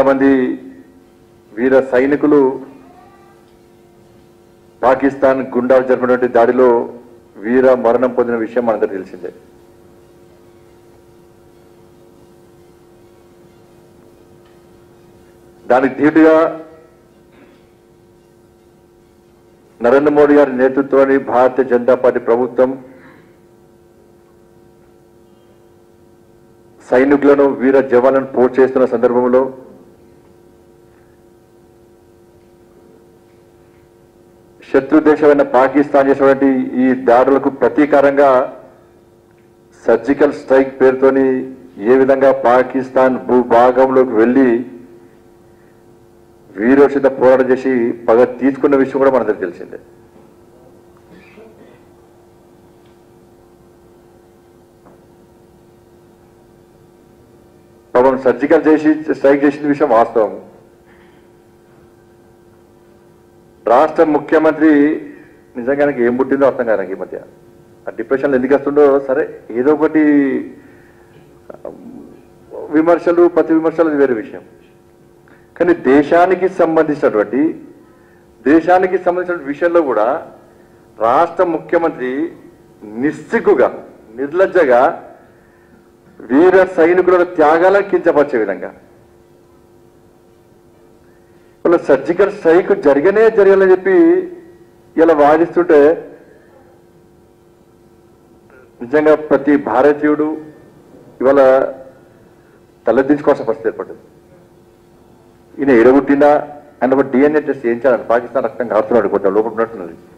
కొంతమంది వీర సైనికులు పాకిస్తాన్ గుండాలు జరిపినటువంటి దాడిలో వీర మరణం పొందిన విషయం మనందరికీ తెలిసిందే దానికి ధీటుగా నరేంద్ర మోడీ గారి నేతృత్వంలోని భారతీయ జనతా పార్టీ ప్రభుత్వం సైనికులను వీర జవాన్లను పోస్ట్ చేస్తున్న సందర్భంలో శత్రు దేశమైన పాకిస్తాన్ చేసినటువంటి ఈ దాడులకు ప్రతీకారంగా సర్జికల్ స్ట్రైక్ పేరుతోని ఏ విధంగా పాకిస్తాన్ భూభాగంలోకి వెళ్ళి వీరోచిత పోరాటం చేసి పగ తీసుకున్న విషయం కూడా మనందరికి తెలిసిందే పాపం సర్జికల్ చేసి స్ట్రైక్ చేసిన విషయం వాస్తవం రాష్ట్ర ముఖ్యమంత్రి నిజంగా ఏం పుట్టిందో అర్థం కాదు నాకు ఈ మధ్య ఆ డిప్రెషన్లో ఎందుకు వస్తుండో సరే ఏదో ఒకటి విమర్శలు ప్రతి విమర్శలు అది వేరే విషయం కానీ దేశానికి సంబంధించినటువంటి దేశానికి సంబంధించిన విషయంలో కూడా రాష్ట్ర ముఖ్యమంత్రి నిస్సిగ్గుగా నిర్లజ్జగా వీర సైనికుల త్యాగాలను కించపరిచే విధంగా వాళ్ళ సర్జికల్ స్ట్రైక్ జరగనే జరగాలని చెప్పి ఇలా వాదిస్తుంటే నిజంగా ప్రతి భారతీయుడు ఇవాళ తలదించుకోవాల్సిన పరిస్థితి ఏర్పడింది ఈయన ఎడగొట్టినా ఆయన డిఎన్ఏ టెస్ట్ చేయించాలని పాకిస్తాన్ రక్తం కారుతున్నాడు కొంచెం లోపల ఉన్నట్టున్నది